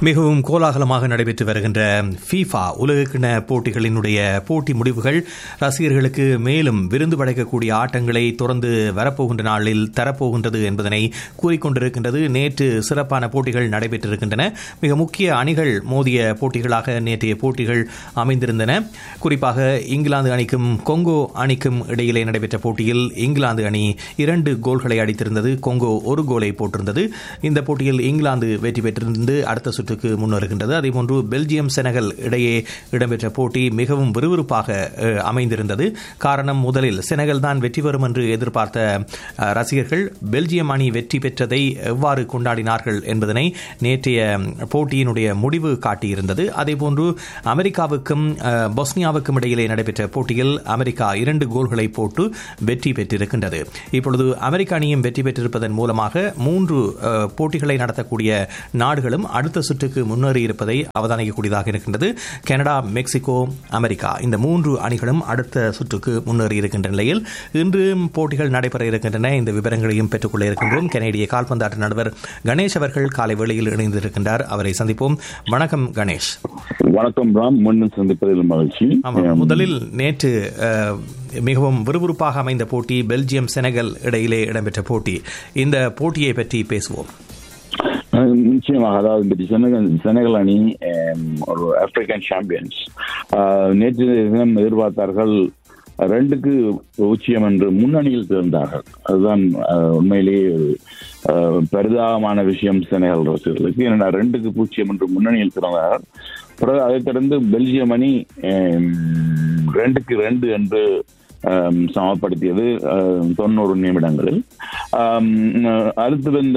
மிகவும் கோலாகலமாக நடைபெற்று வருகின்ற ஃபீஃபா உலகக்கிண போட்டிகளினுடைய போட்டி முடிவுகள் ரசிகர்களுக்கு மேலும் விருந்து படைக்கக்கூடிய ஆட்டங்களை தொடர்ந்து வரப்போகின்ற நாளில் தரப்போகின்றது என்பதனை கூறிக்கொண்டிருக்கின்றது நேற்று சிறப்பான போட்டிகள் நடைபெற்றிருக்கின்றன மிக முக்கிய அணிகள் மோதிய போட்டிகளாக நேற்றைய போட்டிகள் அமைந்திருந்தன குறிப்பாக இங்கிலாந்து அணிக்கும் கொங்கோ அணிக்கும் இடையிலே நடைபெற்ற போட்டியில் இங்கிலாந்து அணி இரண்டு கோல்களை அடித்திருந்தது கொங்கோ ஒரு கோலை போட்டிருந்தது இந்த போட்டியில் இங்கிலாந்து வெற்றி பெற்றிருந்து அடுத்த சுற்றுக்கு முன்னேறுகின்றது அதேபோன்று பெல்ஜியம் செனகல் இடையே இடம்பெற்ற போட்டி மிகவும் விறுவிறுப்பாக அஹ், அமைந்திருந்தது காரணம் முதலில் செனகல் தான் வெற்றி பெறும் என்று எதிர்பார்த்த அஹ், ரசிகர்கள் பெல்ஜியம் அணி வெற்றி பெற்றதை எவ்வாறு கொண்டாடினார்கள் என்பதனை நேற்றைய போட்டியினுடைய முடிவு காட்டியிருந்தது அதேபோன்று அமெரிக்காவுக்கும் அஹ், பொஸ்னியாவுக்கும் இடையிலே நடைபெற்ற போட்டியில் அமெரிக்கா இரண்டு கோல்களை போட்டு வெற்றி பெற்றிருக்கின்றது இப்பொழுது அமெரிக்க அணியும் வெற்றி பெற்றிருப்பதன் மூலமாக மூன்று அஹ், போட்டிகளை நடத்தக்கூடிய நாடுகளும் அடுத்த சுற்றுக்கு முன்னேறி இருப்பதை அவதானிக்கக்கூடியதாக இருக்கின்றது கனடா மெக்சிகோ அமெரிக்கா இந்த மூன்று அணிகளும் அடுத்த சுற்றுக்கு முன்னேறி இருக்கின்ற நிலையில் இன்று போட்டிகள் நடைபெற இருக்கின்றன இந்த விவரங்களையும் பெற்றுக்கொள்ள இருக்கின்றோம் கனேடிய கால்பந்தாட்ட நடுவர் கணேஷ் அவர்கள் காலை வேளையில் இணைந்திருக்கின்றார் அவரை சந்திப்போம் வணக்கம் கணேஷ் வணக்கம் ராம் மீண்டும் சந்திப்பதில் மகிழ்ச்சி ஆமாம் முதலில் நேற்று அஹ், மிகவும் விறுவிறுப்பாக அமைந்த போட்டி பெல்ஜியம் செனகல் இடையிலே இடம்பெற்ற போட்டி இந்த போட்டியை பற்றி பேசுவோம் அஹ், நிச்சயமாக அதாவது இந்த செனகல் செனகல் அணி அஹ், ஒரு ஆப்பிரிக்கன் சாம்பியன்ஸ் அஹ், நேற்று தினம் எதிர்பார்த்தார்கள் ரெண்டுக்கு உச்சியம் என்று முன்னணியில் திறந்தார்கள் அதுதான் அஹ், உண்மையிலேயே ஒரு அஹ், பரிதாபமான விஷயம் செனகல் ரசிகர்களுக்கு ஏன்னா ரெண்டுக்கு பூஜ்ஜியம் என்று முன்னணியில் திறந்தார்கள் பிறகு அதைத் தொடர்ந்து பெல்ஜியம் அணி அஹ், ரெண்டுக்கு ரெண்டு என்று ஆம், சமப்படுத்தியது ஆம், தொண்ணூறு நிமிடங்களில் ஆம், அடுத்து வந்த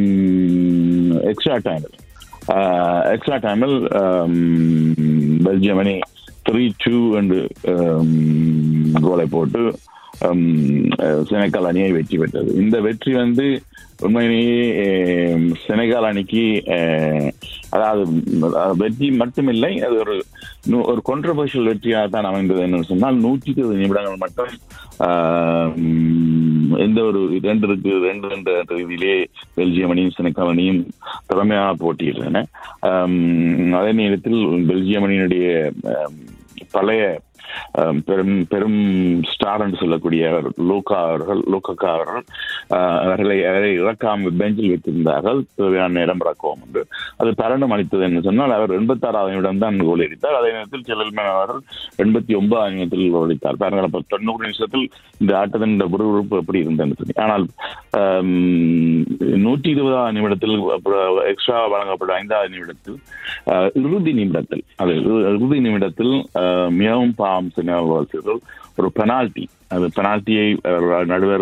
எக்ஸ்ட்ரா டைமில் எக்ஸ்ட்ரா டைமில் பெல்ஜியம் அணி த்ரீ டூ என்று ஆம், கோலை போட்டு ஆம், செனக்கால் அணியை வெற்றி பெற்றது இந்த வெற்றி வந்து உண்மையிலேயே ஆம், செனகால் அணிக்கு ஆஹ், அதாவது அஹ், வெற்றி மட்டுமில்லை அது ஒரு நூ- ஒரு controversial வெற்றியாக தான் அமைந்தது என்று சொன்னால் நூற்றி இருபது நிமிடங்கள் மட்டும் ஆஹ், உம், எந்த ஒரு ரெண்டு இருக்கு ரெண்டு ரெண்டு என்ற ரீதியிலே பெல்ஜியம் அணியும் செனக்கால் அணியும் திறமையாக போட்டியிட்டன ஆம், அதே நேரத்தில் பெல்ஜியம் அணியினுடைய ஆம், பழைய ஆம், பெரும் பெரும் ஸ்டார் என்று சொல்லக்கூடிய லூக்கா அவர்கள் லூக்கா அவர்கள் ஆஹ், அவர்களை அவரை இறக்காமல் பெஞ்சில் வைத்திருந்தார்கள் தேவையான நேரம் இறக்குவோம் என்று அது பலனும் அளித்தது என்று சொன்னால் அவர் எண்பத்தாறாவது நிமிடம் தான் கோல் அடித்தார் அதே நேரத்தில் செல்லல்மேன் அவர்கள் எண்பத்தி ஒன்பதாம் நிமிடத்தில் கோல் அடித்தார் பாருங்கள் அப்ப தொண்ணூறு நிமிஷத்தில் இந்த ஆட்டத்தின் இந்த விறுவிறுப்பு எப்படி இருந்தது சொல்லி ஆனால் ஆம், நூற்றி இருபதாம் நிமிடத்தில் எக்ஸ்ட்ரா வழங்கப்பட்ட ஐந்தாவது நிமிடத்தில் ஆஹ், இறுதி நிமிடத்தில் அது இறு- இறுதி நிமிடத்தில் ஆஹ், மிகவும் பாவம் சினிமாவாசிகள் ஒரு பெனால்டி அது பெனால்டியை நடுவர்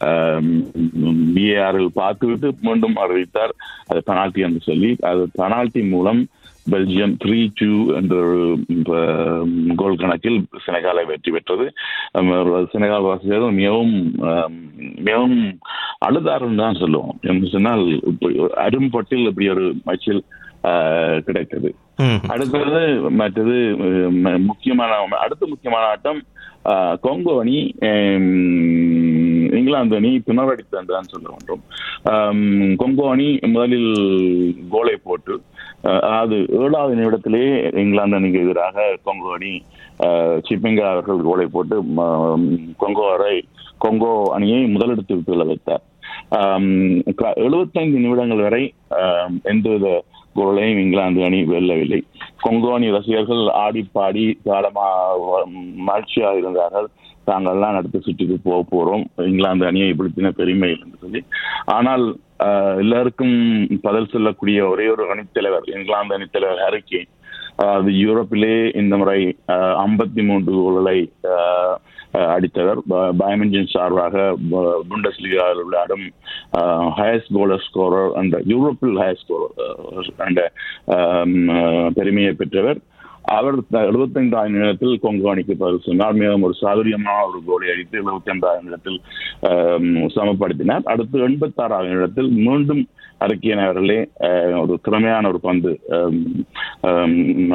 பிஏஆரில் பார்த்துவிட்டு மீண்டும் அறிவித்தார் அது பெனால்டி என்று சொல்லி அது பெனால்டி மூலம் பெல்ஜியம் த்ரீ டூ என்ற ஒரு ஆஹ், கோல் கணக்கில் செனகாலை வெற்றி பெற்றது ஆம், செனகால் வாசிகள் மிகவும் ஆம், மிகவும் அழுதாருன்னு தான் சொல்லுவோம் என்று சொன்னால் இப்படி ஒரு அரும்பொட்டில் இப்படி ஒரு மச்சில் ஆஹ், கிடைத்தது ம். அடுத்தது மற்றது ம- முக்கியமான அடுத்த முக்கியமான ஆட்டம் ஆஹ், கொங்கோ அணி ஹம், இங்கிலாந்து அணி பிணறடித்து என்றுதான் சொல்ல வேண்டும் ஆம், கொங்கோ அணி முதலில் கோலை போட்டு ஆஹ், அதாவது ஏழாவது நிமிடத்திலே இங்கிலாந்து அணிக்கு எதிராக கொங்கோ அணி ஆஹ், சிப்பிங்கா அவர்கள் கோலை போட்டு ம- கொங்கோ வரை கொங்கோ அணியை முதலிடத்தில் செல்ல வைத்தார் ஆம், க- 75 நிமிடங்கள் வரை ஆம், எந்தவித கோலையும் இங்கிலாந்து அணி வெல்லவில்லை கொங்கோ அணி ரசிகர்கள் ஆடி பாடி காலமா மகிழ்ச்சியாக இருந்தார்கள் தாங்கள்லாம் அடுத்த சுற்றுக்கு போக போறோம் இங்கிலாந்து அணியை பிடித்தின பெருமை என்று சொல்லி ஆனால் ஆஹ், எல்லாருக்கும் பதில் சொல்லக்கூடிய ஒரே ஒரு அணித்தலைவர் இங்கிலாந்து அணித்தலைவர் ஹரிக்கேன் அது யூரோப்பிலே இந்த முறை ஐம்பத்தி மூன்று கோல்களை ஆஹ், ஆஹ், அடித்தவர் பயமின்ஜின் சார்பாக புண்டஸ்லிகாவில் விளையாடும் ஹையஸ்ட் கோலர் ஸ்கோரர் அந்த யூரோப்பில் ஹையஸ்ட் ஸ்கோரர் அந்த ஆம், ஆஹ், பெருமையை பெற்றவர் அவர் எழுபத்தைந்தாயிரம் நிமிடத்தில் கொங்கு அணிக்கு பதில் சொன்னார் மிகவும் ஒரு சாதுரியமான ஒரு கோலை அடித்து எழுபத்தி ஐந்தாயிரம் நிமிடத்தில் ஆம், சமப்படுத்தினார் அடுத்து எண்பத்தாறாவது நிமிடத்தில் மீண்டும் அறிக்கையன் அவர்களே ஆஹ், ஒரு திறமையான ஒரு பந்து ஆம், ஆம், அதை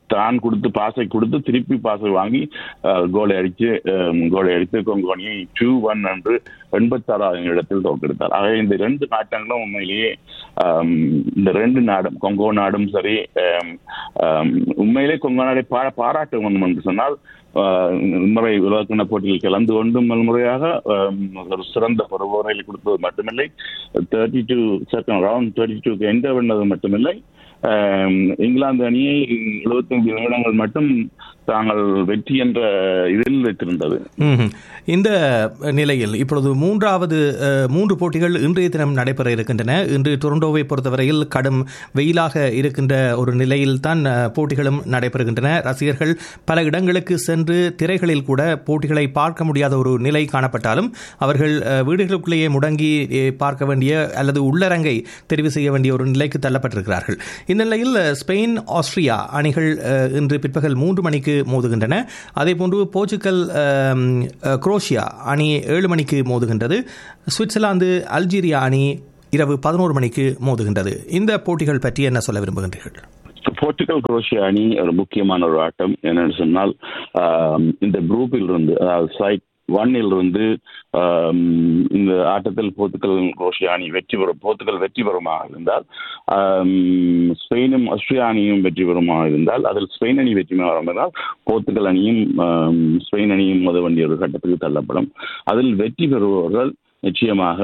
தான் கொடுத்து பாசை கொடுத்து திருப்பி பாசை வாங்கி கோலை அடித்து கோலை அடித்து கொங்கோனியை டூ ஒன் என்று எண்பத்தாறாவது இடத்தில் தோற்கெடுத்தார் ஆக இந்த ரெண்டு நாட்டங்களும் உண்மையிலேயே இந்த ரெண்டு நாடும் கொங்கோ நாடும் சரி உண்மையிலே கொங்கோ நாடை பா பாராட்ட வேண்டும் என்று சொன்னால் முறை உலகக்கிண போட்டியில் கலந்து கொண்டு முறையாக ஒரு சிறந்த பருவரையில் கொடுப்பது மட்டுமில்லை thirty two second round thirty டூக்கு எந்த பண்ணது மட்டுமில்லை இங்கிலாந்து அணியை எழுபத்தஞ்சு நிமிடங்கள் மட்டும் தாங்கள் வெற்றி என்ற இதில் வைத்திருந்தது இந்த நிலையில் இப்பொழுது மூன்றாவது மூன்று போட்டிகள் இன்றைய தினம் நடைபெற இருக்கின்றன இன்று டொரண்டோவை பொறுத்தவரையில் கடும் வெயிலாக இருக்கின்ற ஒரு நிலையில் தான் போட்டிகளும் நடைபெறுகின்றன ரசிகர்கள் பல இடங்களுக்கு சென்று திரைகளில் கூட போட்டிகளை பார்க்க முடியாத ஒரு நிலை காணப்பட்டாலும் அவர்கள் வீடுகளுக்குள்ளேயே முடங்கி பார்க்க வேண்டிய அல்லது உள்ளரங்கை தெரிவு செய்ய வேண்டிய ஒரு நிலைக்கு தள்ளப்பட்டிருக்கிறார்கள் இந்த நிலையில் ஸ்பெயின் ஆஸ்திரியா அணிகள் இன்று பிற்பகல் மூன்று மணிக்கு மோதுகின்றன அதேபோன்று போர்ச்சுகல் குரோஷியா அணி ஏழு மணிக்கு மோதுகின்றது சுவிட்சர்லாந்து அல்ஜீரியா அணி இரவு பதினோரு மணிக்கு மோதுகின்றது இந்த போட்டிகள் பற்றி என்ன சொல்ல விரும்புகின்றீர்கள் போர்ச்சுகல் குரோஷியா அணி ஒரு முக்கியமான ஒரு ஆட்டம் என்னன்னு சொன்னால் இந்த குரூப்பில் இருந்து அதாவது சைட் ஒன்னில் இருந்து இந்த ஆட்டத்தில் போர்த்துக்கல் குரோஷியா அணி வெற்றி பெறும் போர்த்துக்கல் வெற்றி பெறுமாக இருந்தால் ஸ்பெயினும் ஆஸ்திரியா அணியும் வெற்றி பெறுமாக இருந்தால் அதில் ஸ்பெயின் அணி வெற்றி பெறும் இருந்தால் போர்த்துக்கல் அணியும் ஸ்பெயின் அணியும் மோத வேண்டிய ஒரு கட்டத்துக்கு தள்ளப்படும் அதில் வெற்றி பெறுபவர்கள் நிச்சயமாக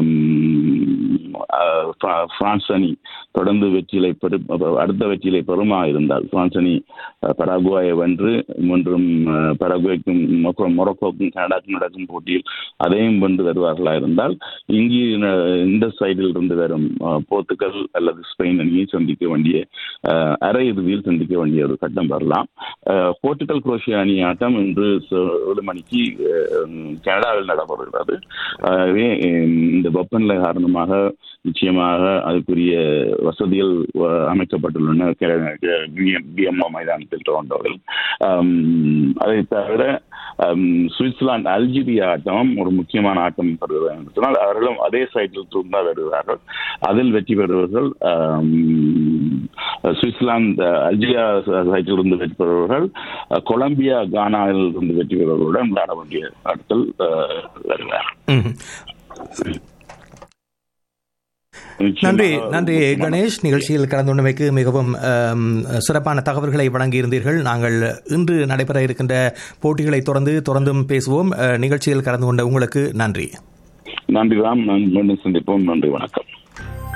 பிரான்ஸ் அணி தொடர்ந்து வெற்றிகளை பெரு அடுத்த வெற்றிகளை பெறுமா இருந்தால் பிரான்ஸ் அணி பராகுவாயை வென்று மற்றும் பராகுவேக்கும் மொரோக்கோக்கும் கனடாக்கும் நடக்கும் போட்டியில் அதையும் வென்று வருவார்களா இருந்தால் இங்கு இந்த சைடில் இருந்து வரும் போர்த்துக்கல் அல்லது ஸ்பெயின் அணியை சந்திக்க வேண்டிய அரை இறுதியில் சந்திக்க வேண்டிய ஒரு கட்டம் வரலாம் போர்த்துக்கல் குரோஷியா அணி ஆட்டம் இன்று ஏழு மணிக்கு கனடாவில் நடைபெறுகிறது ஆகவே இந்த வெப்பநிலை காரணமாக நிச்சயமாக அதுக்குரிய வசதிகள் அமைக்கப்பட்டுள்ளன பிஎம்ஓ மைதானத்தில் டொரண்டோவில் அதை தவிர சுவிட்சர்லாந்து அல்ஜீரியா ஆட்டம் ஒரு முக்கியமான ஆட்டம் பெறுகிறது சொன்னால் அவர்களும் அதே சைட்டில் தான் வருகிறார்கள் அதில் வெற்றி பெறுவர்கள் சுவிட்சர்லாந்து அல்ஜீரியா சைட்டில் இருந்து வெற்றி பெறுவர்கள் கொலம்பியா கானாவில் இருந்து வெற்றி பெறுவர்களுடன் விளையாட வேண்டிய ஆட்டத்தில் வருவார் நன்றி நன்றி கணேஷ் நிகழ்ச்சியில் கலந்து கொண்டமைக்கு மிகவும் சிறப்பான தகவல்களை வழங்கியிருந்தீர்கள் நாங்கள் இன்று நடைபெற இருக்கின்ற போட்டிகளை தொடர்ந்து தொடர்ந்தும் பேசுவோம் நிகழ்ச்சியில் கலந்து கொண்ட உங்களுக்கு நன்றி நன்றி ராம் மீண்டும் சந்திப்போம் நன்றி வணக்கம்